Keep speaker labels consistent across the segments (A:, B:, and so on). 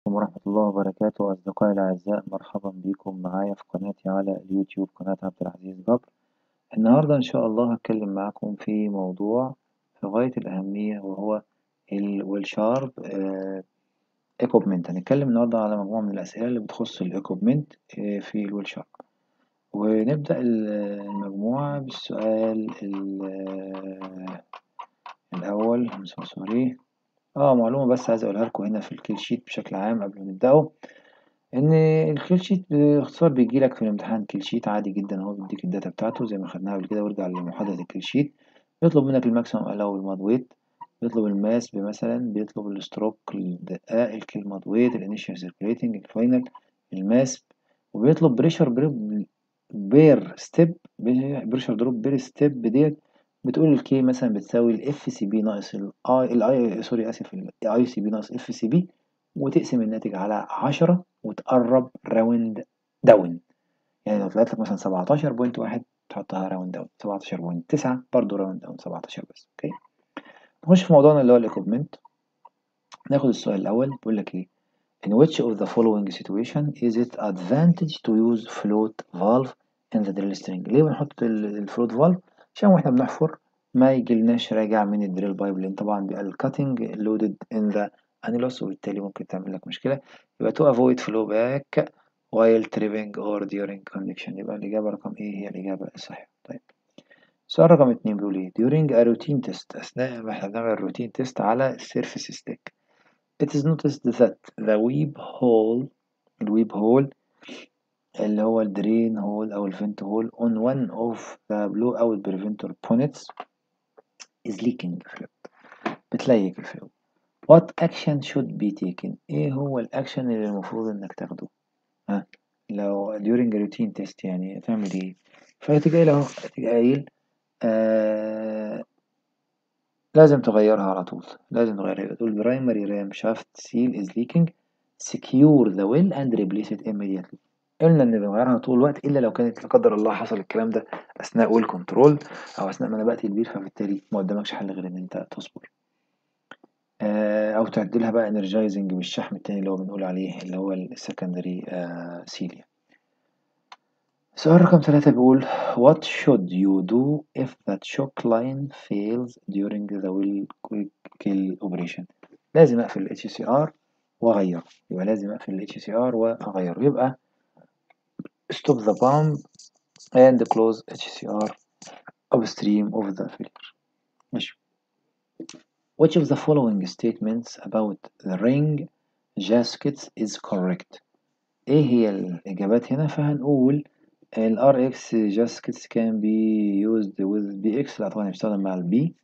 A: عليكم ورحمة الله وبركاته أصدقائي الأعزاء مرحبا بكم معايا في قناتي على اليوتيوب قناة عبد العزيز جبر النهاردة إن شاء الله هتكلم معاكم في موضوع في غاية الأهمية وهو الويلشارب ايكوبمنت هنتكلم النهاردة على مجموعة من الأسئلة اللي بتخص الايكوبمنت في الويلشارب ونبدأ المجموعة بالسؤال الأول سوري اه معلومة بس عايز اقولها لكم هنا في الكيل شيت بشكل عام قبل ما نبدأه ان الكيل شيت باختصار بيجيلك في الامتحان كيل شيت عادي جدا اهو بيديك الداتا بتاعته زي ما خدناها قبل كده وارجع لمحاضرة الكيل شيت بيطلب منك الماكسيمم الاو الماد ويت بيطلب الماس مثلا بيطلب الستروك الدقائق الكيل ماد ويت الانيشال سيركيليتنج الفاينل الماس وبيطلب بريشر بير ستيب بريشر دروب بير ستيب ديت بتقول الكي مثلا بتساوي الاف سي بي ناقص الاي الاي سوري اسف الاي سي بي ناقص اف سي بي وتقسم الناتج على 10 وتقرب راوند داون يعني لو طلعت لك مثلا 17.1 تحطها راوند داون 17.9 برضه راوند داون 17 بس اوكي نخش في موضوعنا اللي هو الايكوبمنت ناخد السؤال الاول بيقول لك ايه in which of the following situation is it advantage to use float valve in the drill string ليه بنحط الفلوت فالف عشان واحنا بنحفر ما يجيلناش راجع من الدريل بايب لان طبعا بيبقى الكاتنج لودد ان ذا انيلوس وبالتالي ممكن تعمل لك مشكله يبقى to avoid flow back while tripping or during connection يبقى الاجابه رقم ايه هي الاجابه الصحيحه طيب السؤال رقم اتنين بيقول ايه during a routine test اثناء ما احنا بنعمل روتين تيست على السيرفيس ستيك it is noticed that the weep hole الويب هول اللي هو الدرين هول أو الفنت هول on one of the blowout preventer bonnets is leaking fluid بتليك الفلويد what action should be taken ايه هو الاكشن اللي المفروض انك تاخده ها لو during a routine test يعني تعمل ايه فهتيجي قايل اهو هتيجي قايل آه لازم تغيرها على طول لازم تغيرها تقول primary ram shaft seal is leaking secure the well and replace it immediately قلنا ان بنغيرها طول الوقت الا لو كانت لا قدر الله حصل الكلام ده اثناء ويل كنترول او اثناء ما انا بقتل البير فبالتالي ما قدامكش حل غير ان انت تصبر او تعدلها بقى انرجايزنج بالشحم التاني اللي هو بنقول عليه اللي هو السكندري سيليا السؤال رقم ثلاثة بيقول What should you do if that shock line fails during the will kill operation لازم اقفل ال HCR واغيره يبقى لازم اقفل ال HCR واغيره يبقى stop the pump and close HCR upstream of the failure ماشي Which of the following statements about the ring gaskets is correct ايه هي الإجابات هنا فهنقول ال RX gaskets can be used with BX لا طبعا بيستخدم مع ال B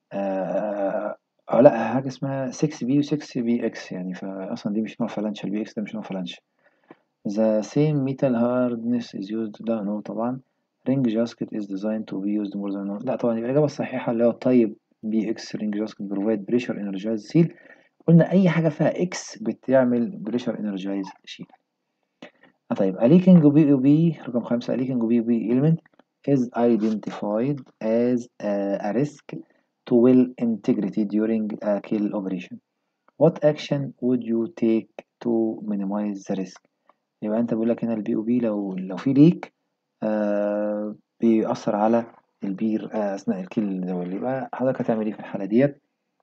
A: آه لا حاجة اسمها 6B و 6BX يعني فأصلا دي مش نوع فلانش ال BX ده مش نوع فلانش The same metal hardness is used لا no طبعا ring gasket is designed to be used more than one لا طبعا يبقى الإجابة الصحيحة اللي هو طيب بي اكس ring gasket provide pressure energized seal قلنا أي حاجة فيها اكس بتعمل pressure energized seal طيب a leaking BOB رقم خمسة a leaking BOB element is identified as a, a risk to well integrity during a kill operation what action would you take to minimize the risk يبقى انت بيقول لك هنا البي او بي لو لو في ليك آه بيأثر على البير آه اثناء الكيل دول يبقى حضرتك هتعمل ايه في الحاله ديت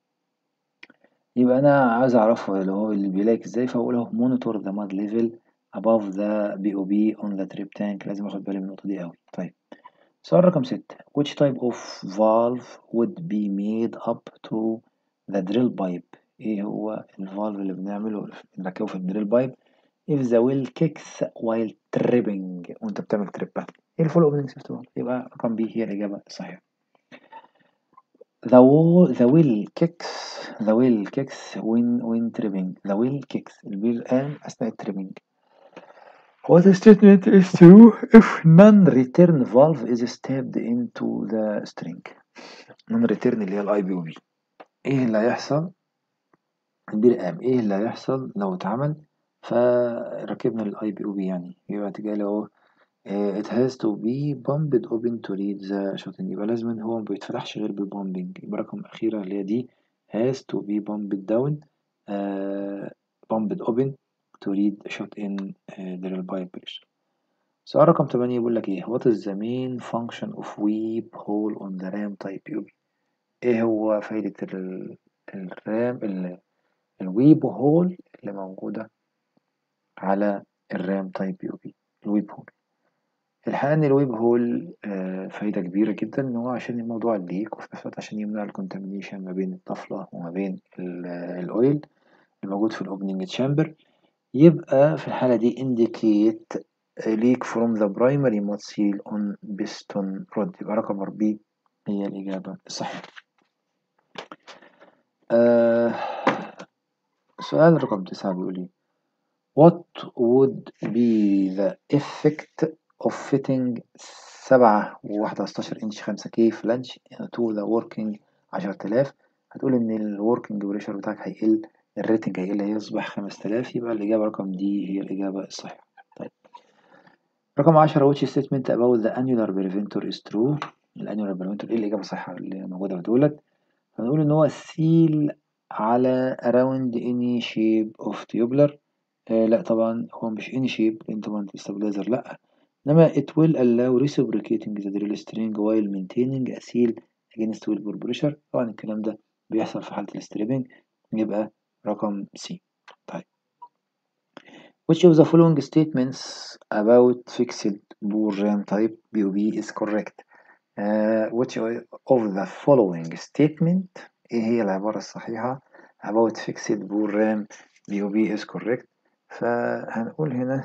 A: يبقى انا عايز اعرفه اللي هو اللي بيلاقي ازاي فاقول اهو monitor the mud level above the BOB on the trip tank لازم اخد بالي من النقطه دي قوي طيب سؤال رقم ستة which type of valve would be made up to the drill pipe ايه هو الفالف اللي بنعمله بنركبه في الدريل بايب if the will kicks while tripping وانت بتعمل تريب ايه الفول اوبننج سيفت فالف يبقى رقم بي هي الاجابه الصحيحه the will the will kicks the will kicks when when tripping the will kicks البير قام اثناء التريبنج What statement is true if non-return valve is stabbed into the string non-return اللي هي الاي بي او بي ايه اللي هيحصل البير قام ايه اللي هيحصل لو اتعمل فركبنا الاي بي او بي يعني يبقى تجي له it has to be bumped open to read the shot يبقى لازم هو ما بيتفتحش غير بالبامبنج يبقى رقم أخيرة اللي هي دي has to be bumped down uh, bumped open to read shot in uh, drill pipe pressure سؤال رقم 8 بيقول لك ايه what is the main function of weep hole on the ram type UV ايه هو فايدة ال- الرام ال- الويب هول اللي موجودة على الرام تايب يو بي الويب هول الحقيقة إن الويب هول آه، فايدة كبيرة جدا إن هو عشان الموضوع الليك وفي نفس الوقت عشان يمنع الكونتامينيشن ما بين الطفلة وما بين ال- الأويل الموجود في الأوبننج تشامبر يبقى في الحالة دي indicate a leak from the primary mud seal on piston rod يبقى رقم B هي الإجابة الصحيحة آه سؤال رقم تسعة بيقول إيه What would be the effect of fitting سبعة وواحدة عشرة إنش خمسة كي فلانش to the working عشرة آلاف هتقول إن ال working pressure بتاعك هيقل الريتنج هيقل هيصبح خمسة آلاف يبقى الإجابة رقم دي هي الإجابة الصحيحة طيب رقم عشرة which statement about the annular preventer is true الانيولار preventer إيه الإجابة الصحيحة اللي موجودة في دولت هنقول إن هو seal على around any shape of tubular آه لا طبعا هو مش any shape لأن طبعا stabilizer لأ إنما it will allow reciprocating the drill string while maintaining a seal against wheel pressure طبعا الكلام ده بيحصل في حالة الستريبنج يبقى رقم C طيب Which of the following statements about fixed bore ram type BOB is correct? Uh, which of the following statement إيه هي العبارة الصحيحة about fixed bore ram BOB is correct فهنقول هنا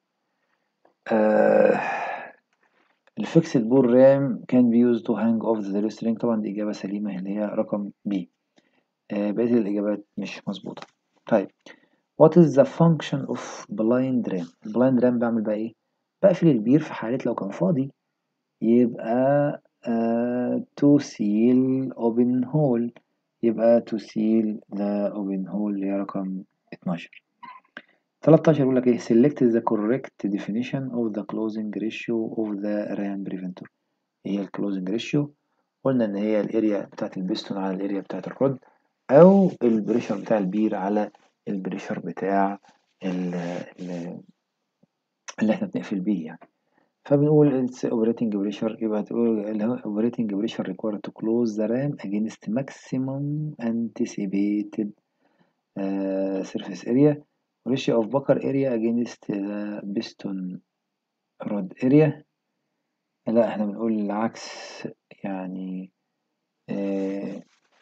A: uh, الفيكسد بور رام كان بي used to hang off the drill string طبعا دي إجابة سليمة اللي هي رقم B آه بقية الإجابات مش مظبوطة طيب What is the function of blind ram blind ram بعمل بقى إيه بقفل البير في حالة لو كان فاضي يبقى uh, to seal open hole يبقى to seal the open hole اللي هي رقم 12 13 يقول لك ايه select the correct definition of the closing ratio of the ram preventer هي ال closing ratio قلنا ان هي الاريا بتاعت البستون على الاريا بتاعت الرد او البريشر بتاع البير على البريشر بتاع ال ال اللي احنا بنقفل بيه يعني فبنقول it's operating pressure يبقى تقول اللي هو operating pressure required to close the ram against maximum anticipated uh, surface area ratio of bucker area against the piston rod area لا احنا بنقول العكس يعني آه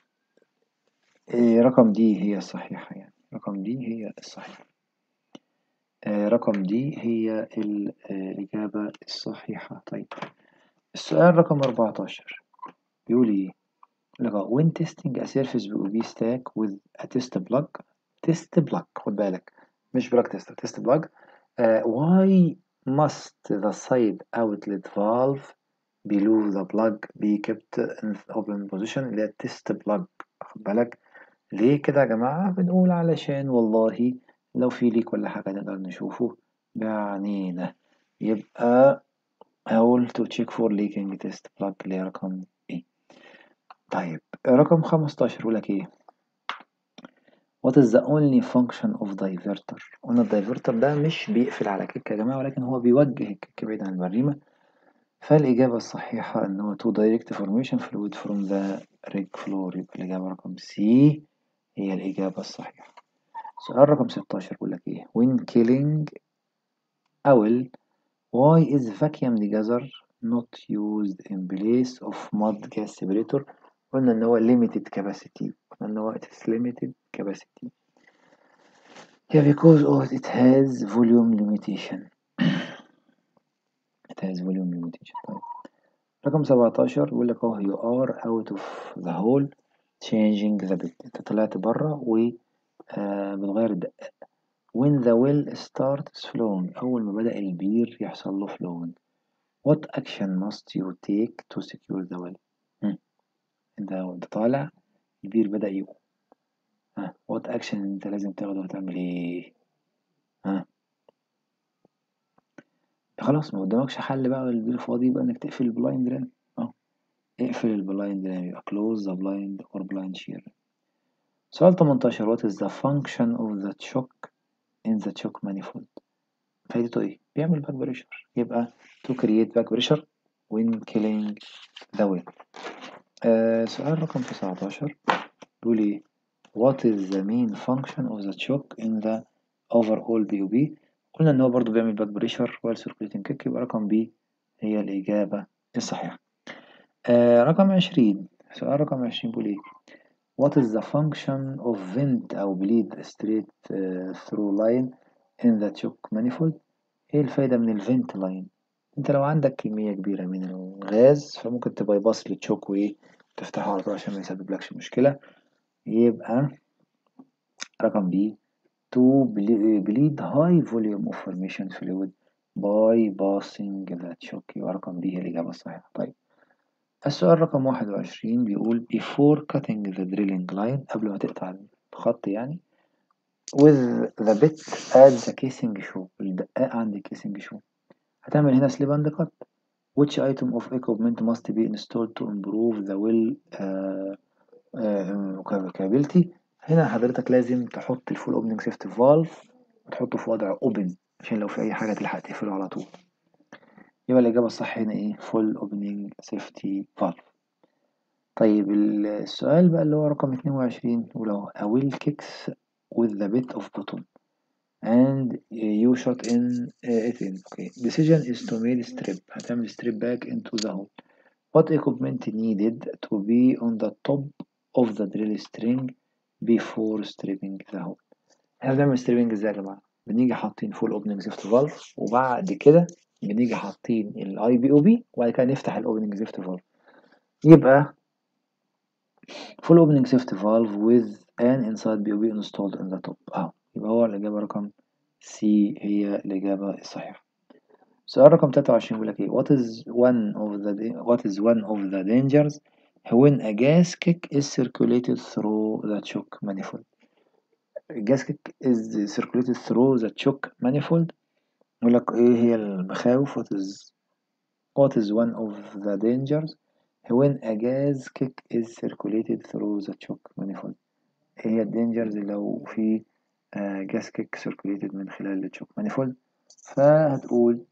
A: آه رقم دي هي الصحيحة يعني رقم دي هي الصحيحة آه رقم دي هي الإجابة الصحيحة طيب السؤال رقم 14 بيقول ايه لقى when testing a surface BOB stack with a test plug test plug خد بالك مش plug test test plug uh, why must the side outlet valve below the plug be kept in open position اللي هي test plug خد بالك ليه كده يا جماعة بنقول علشان والله لو في ليك ولا حاجة نقدر نشوفه بعنينا يبقى هقول to check for leaking test plug اللي هي رقم ايه طيب رقم 15 يقول لك ايه What is the only function of diverter قلنا الدايفرتر ده مش بيقفل على كيك يا جماعة ولكن هو بيوجه الكيك بعيد عن البريمة فالإجابة الصحيحة إن هو to direct formation fluid from the rig floor يبقى الإجابة رقم C هي الإجابة الصحيحة سؤال رقم 16 بيقول لك إيه when killing owl why is vacuum degazzer not used in place of mud gas separator قلنا إن هو limited capacity قلنا إن هو it is limited capacity yeah because of it has volume limitation it has volume limitation طيب رقم 17 بيقول لك اهو you are out of the hole changing the bit انت طلعت بره و آه بتغير الدقة when the well starts flowing أول ما بدأ البير يحصل له flowing what action must you take to secure the well هم. انت وانت طالع البير بدأ يقوم ها what action انت لازم تاخده هتعمل ايه ها خلاص ما قدامكش حل بقى البير فاضي يبقى انك تقفل البلايند رام اه اقفل البلايند رام يبقى close the blind or blind shear سؤال 18 what is the function of the chock in in the choke manifold فايدته ايه؟ بيعمل back pressure يبقى to create back pressure when killing the whale آه سؤال رقم 19 بيقول ايه what is the main function of the choke in the overall BOB قلنا ان هو برضو بيعمل back pressure while circulating kick يبقى رقم B هي الإجابة الصحيحة آه رقم 20 سؤال رقم 20 بيقول ايه What is the function of vent أو bleed straight uh, through line in the choke manifold؟ إيه الفايدة من الفنت لاين؟ أنت لو عندك كمية كبيرة من الغاز فممكن تبايباص للتشوك وإيه وتفتحه على طول عشان ما يسببلكش مشكلة يبقى رقم بي to bleed high volume of formation fluid by passing the choke يبقى رقم بي هي الإجابة الصحيحة طيب السؤال رقم واحد وعشرين بيقول before cutting the drilling line قبل ما تقطع الخط يعني with the bit at the casing shoe الدقاق عند الكيسنج شو هتعمل هنا slip and cut which item of equipment must be installed to improve the well uh, uh, capability هنا حضرتك لازم تحط الفول اوبننج سيفتي فالف وتحطه في وضع اوبن عشان لو في اي حاجه تلحق تقفله على طول يبقى الإجابة الصح هنا إيه full opening safety valve طيب السؤال بقى اللي هو رقم اتنين وعشرين ولو a will kicks with the bit of bottom and you shot in uh, it in okay decision is to make strip هتعمل strip back into the hole what equipment needed to be on the top of the drill string before stripping the hole احنا بنعمل stripping ازاي يا جماعة بنيجي حاطين full opening safety valve وبعد كده بنيجي حاطين الاي بي او بي وبعد كده نفتح الاوبننج سيفت فالف يبقى full opening safety valve with an inside BOB installed in the top اهو يبقى هو الإجابة رقم سي هي الإجابة الصحيحة سؤال رقم 23 بيقول لك ايه what is one of the what is one of the dangers when a gas kick is circulated through the choke manifold gas kick is circulated through the choke manifold يقول لك ايه هي المخاوف what is what is one of the dangers when a gas kick is circulated through the choke manifold ايه هي الدينجرز لو في gas kick circulated من خلال التشوك manifold فهتقول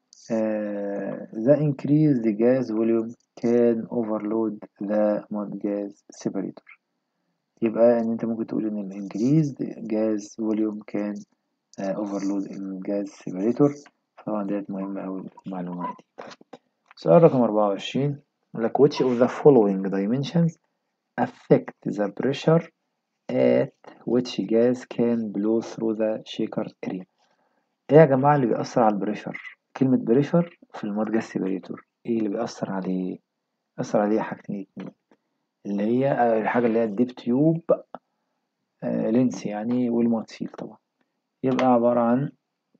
A: uh, the increased gas volume can overload the mud gas separator يبقى ان انت ممكن تقول ان ال increased gas volume can overload الجاز سيبريتور طبعا ديت مهمة أوي المعلومات دي سؤال رقم أربعة وعشرين لك which of the following dimensions affect the pressure at which gas can blow through the shaker area ايه يا جماعة اللي بيأثر على البريشر كلمة بريشر في المود جاز سيبريتور ايه اللي بيأثر عليه بيأثر عليه حاجتين اتنين اللي هي الحاجة اللي هي الديب تيوب آه لينس يعني والمود سيل طبعا يبقى عبارة عن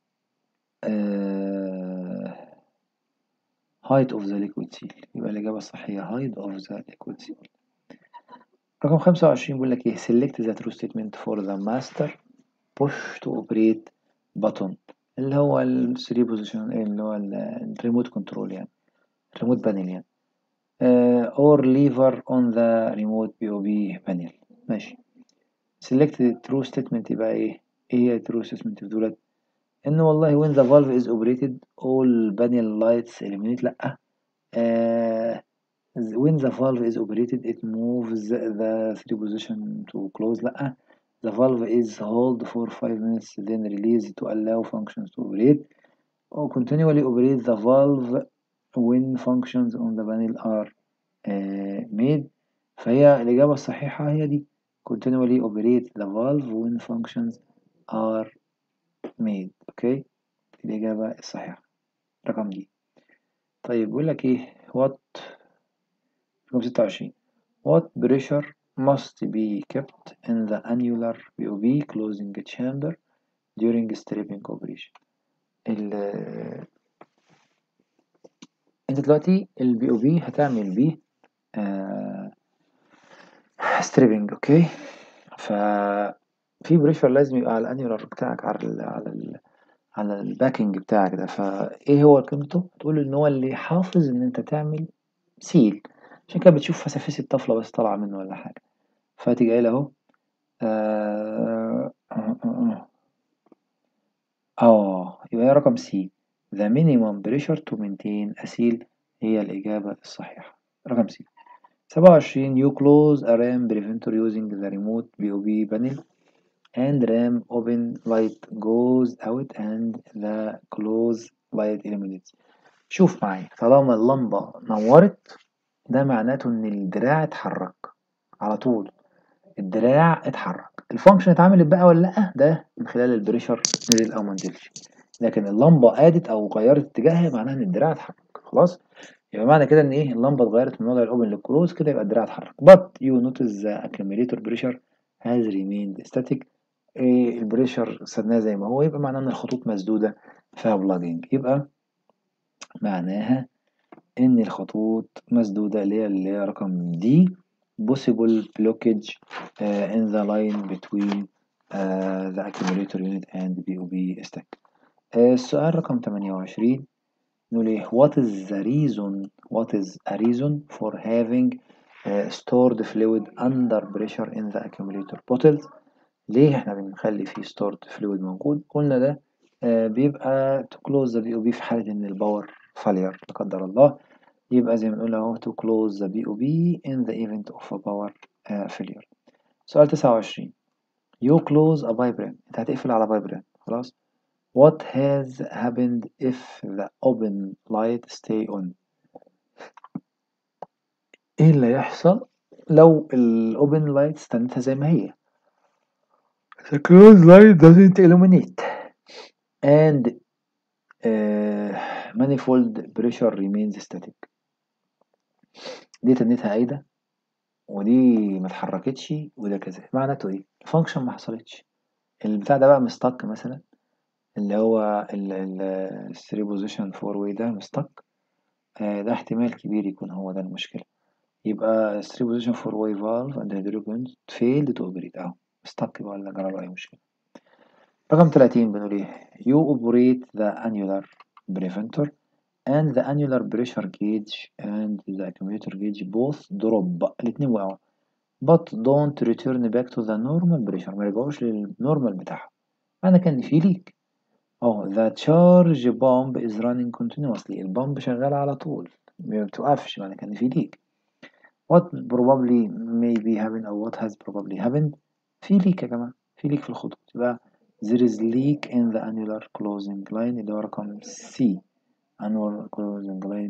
A: uh, height of the liquid seal يبقى الإجابة الصحيحة height of the liquid seal رقم خمسة وعشرين بيقول لك إيه select the true statement for the master push to operate button اللي هو ال 3 position اللي هو الريموت كنترول يعني الريموت بانل يعني uh, or lever on the remote POB panel ماشي select the true statement يبقى إيه ايه هي true statement دولت ان والله when the valve is operated all panel lights eliminate لأ uh, when the valve is operated it moves the three position to close لأ the valve is hold for 5 minutes then release to allow functions to operate or continually operate the valve when functions on the panel are uh, made فهي الإجابة الصحيحة هي دي continually operate the valve when functions are made اوكي الإجابة الصحيحة رقم دي طيب بيقول لك ايه what رقم ستة وعشرين what pressure must be kept in the annular BOB closing chamber during stripping operation ال انت دلوقتي البي او بي هتعمل بيه آه ستريبنج اوكي ف في بريشر لازم يبقى على الانيولار بتاعك على ال على ال على الباكينج بتاعك ده فايه هو قيمته تقول ان هو اللي يحافظ ان انت تعمل سيل عشان كده بتشوف فسافيس الطفله بس طالعه منه ولا حاجه فتيجي قايل اهو آه اه يبقى هي رقم سي the minimum pressure to maintain a seal هي الإجابة الصحيحة رقم سي سبعة وعشرين you close a RAM preventer using the remote BOB panel and RAM open light goes out and the close light illuminates شوف معايا طالما اللمبة نورت ده معناته إن الدراع اتحرك على طول الدراع اتحرك الفانكشن اتعملت بقى ولا لأ ده من خلال البريشر نزل أو منزلش لكن اللمبة قادت أو غيرت اتجاهها معناها إن الدراع اتحرك خلاص يبقى معنى كده إن إيه اللمبة اتغيرت من وضع الأوبن للكلوز كده يبقى الدراع اتحرك but you notice the accumulator pressure has remained static إيه البريشر سدناه زي ما هو يبقى معناه إن الخطوط مسدودة فيها بلاجنج يبقى معناها إن الخطوط مسدودة اللي هي اللي هي رقم دي possible blockage uh, in the line between uh, the accumulator unit and BOB stack. Uh, السؤال رقم 28 نقول ايه what is the reason what is a reason for having uh, stored fluid under pressure in the accumulator bottles ليه احنا بنخلي فيه stored fluid موجود قلنا ده uh, بيبقى to close the BOB في حالة ان الباور failure لا قدر الله يبقى زي ما بنقول اهو to close the BOB in the event of a power uh, failure سؤال 29 you close a pipe ram انت هتقفل على pipe ram خلاص what has happened if the open light stay on ايه اللي يحصل لو ال open light استنتها زي ما هي the closed light doesn't illuminate and uh, manifold pressure remains static دي تنتها عايدة ودي ما اتحركتش وده كذا معناته ايه الفانكشن ما حصلتش البتاع ده بقى مستك مثلا اللي هو ال 3 بوزيشن فور واي ده مستك آه ده احتمال كبير يكون هو ده المشكلة يبقى 3 بوزيشن فور واي فالف اند هيدروجونز فيلد تو اوبريت اهو مستك بقى ولا جرى له اي مشكلة رقم 30 بنقول ايه you operate the annular preventer and the annular pressure gauge and the accumulator gauge both drop الاتنين وقعوا but don't return back to the normal pressure ما رجعوش للنورمال بتاعهم معنى كان في ليك اه the charge pump is running continuously البامب شغال على طول ما بتوقفش معنى كان في ليك what probably may be happen أو what has probably happened في ليك يا جماعة في ليك في الخطوط يبقى there is leak in the annular closing line اللي هو رقم C annual closing line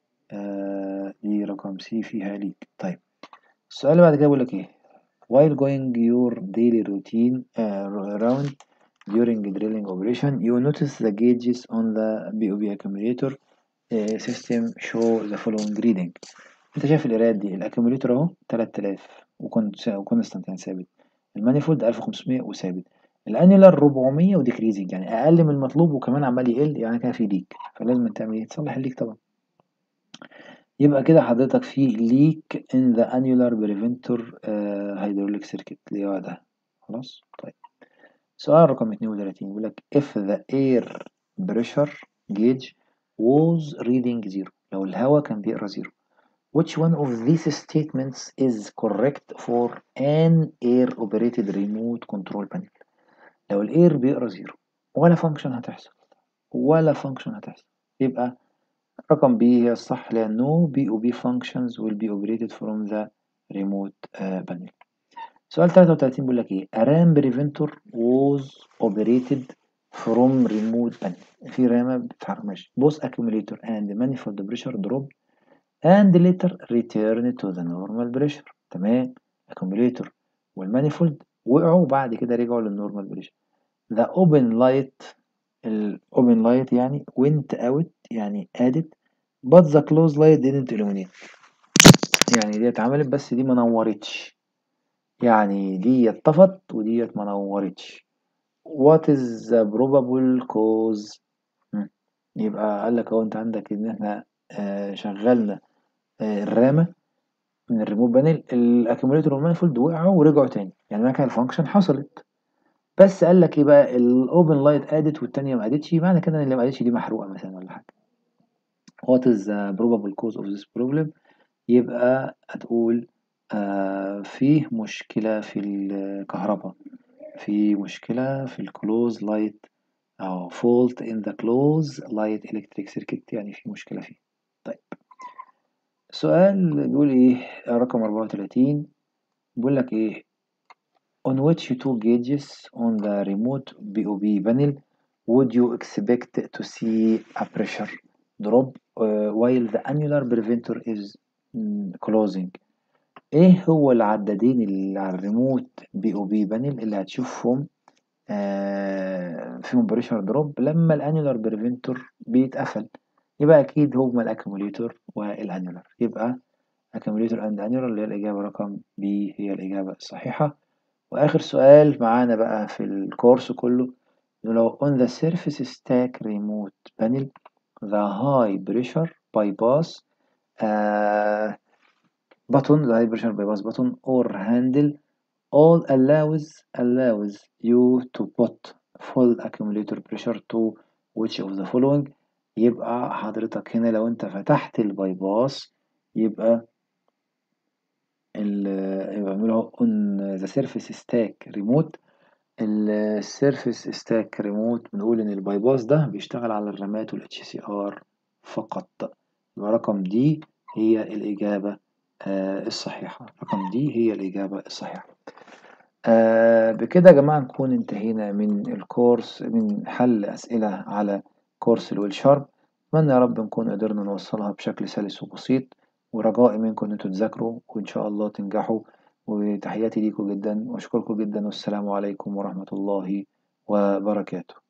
A: آه دي رقم C فيها ليك طيب السؤال اللي بعد كده بيقول لك ايه while going your daily routine uh, around during drilling operation you notice the gauges on the BOB accumulator uh, system show the following reading انت شايف القرايات دي الاكيوميليتور اهو 3000 وكونستانت يعني ثابت المانيفولد 1500 وثابت الانيلر 400 وديكريزنج يعني اقل من المطلوب وكمان عمال يقل يعني كده في ليك فلازم تعمل ايه تصلح الليك طبعا يبقى كده حضرتك في ليك in the annular preventer uh, hydraulic circuit اللي هو ده خلاص طيب سؤال رقم 32 بيقول لك if the air pressure gauge was reading zero لو الهواء كان بيقرا زيرو which one of these statements is correct for an air operated remote control panel لو الاير بيقرا زيرو ولا فانكشن هتحصل ولا فانكشن هتحصل يبقى رقم B هي الصح لأن no BOB functions will be operated from the remote uh, panel سؤال 33 بيقول لك ايه a RAM preventer was operated from remote panel في رامة بتتحرك ماشي both accumulator and manifold pressure drop and later return to the normal pressure تمام accumulator والمانيفولد وقعوا وبعد كده رجعوا للنورمال بريشر the open light ال open light يعني went out يعني added but the closed light didn't illuminate يعني دي اتعملت بس دي ما نورتش يعني دي اتطفت وديت ما نورتش what is the probable cause م. يبقى قال لك اهو انت عندك ان احنا آه شغلنا آه الرامة من الريموت بانل الاكيوميليتور والمانيفولد وقعوا ورجعوا تاني يعني ما كان الفانكشن حصلت بس قال لك ايه بقى الاوبن لايت ادت والتانية ما ادتش معنى كده ان اللي ما ادتش دي محروقة مثلا ولا حاجة what is the probable cause of this problem يبقى هتقول آه فيه مشكلة في الكهرباء في مشكلة في الكلوز لايت أهو fault in the close light electric circuit يعني في مشكلة فيه طيب سؤال بيقول إيه رقم 34 بيقول لك إيه on which two gauges on the remote BOB panel would you expect to see a pressure drop uh, while the annular preventer is mm, closing ايه هو العدادين اللي على الريموت بي او بي بانل اللي هتشوفهم آه فيهم بريشر دروب لما الانيولار بريفنتور بيتقفل يبقى اكيد هما الاكيوموليتور والانيولار يبقى اكيوموليتور اند انيولار اللي هي الاجابه رقم بي هي الاجابه الصحيحه واخر سؤال معانا بقى في الكورس كله لو on the surface stack remote panel the high pressure bypass uh, button the high pressure bypass button or handle all allows allows you to put full accumulator pressure to which of the following يبقى حضرتك هنا لو انت فتحت البايباس يبقى ال يبقى بنقول on the surface stack remote السيرفيس ستاك ريموت بنقول ان البايباس ده بيشتغل على الرامات والاتش سي ار فقط يبقى رقم دي هي الإجابة آه الصحيحة رقم دي هي الإجابة الصحيحة آه بكده يا جماعة نكون انتهينا من الكورس من حل أسئلة على كورس الويل شارب أتمنى يا رب نكون قدرنا نوصلها بشكل سلس وبسيط ورجائي منكم إن انتوا تذاكروا وإن شاء الله تنجحوا وتحياتي ليكم جدا وأشكركم جدا والسلام عليكم ورحمة الله وبركاته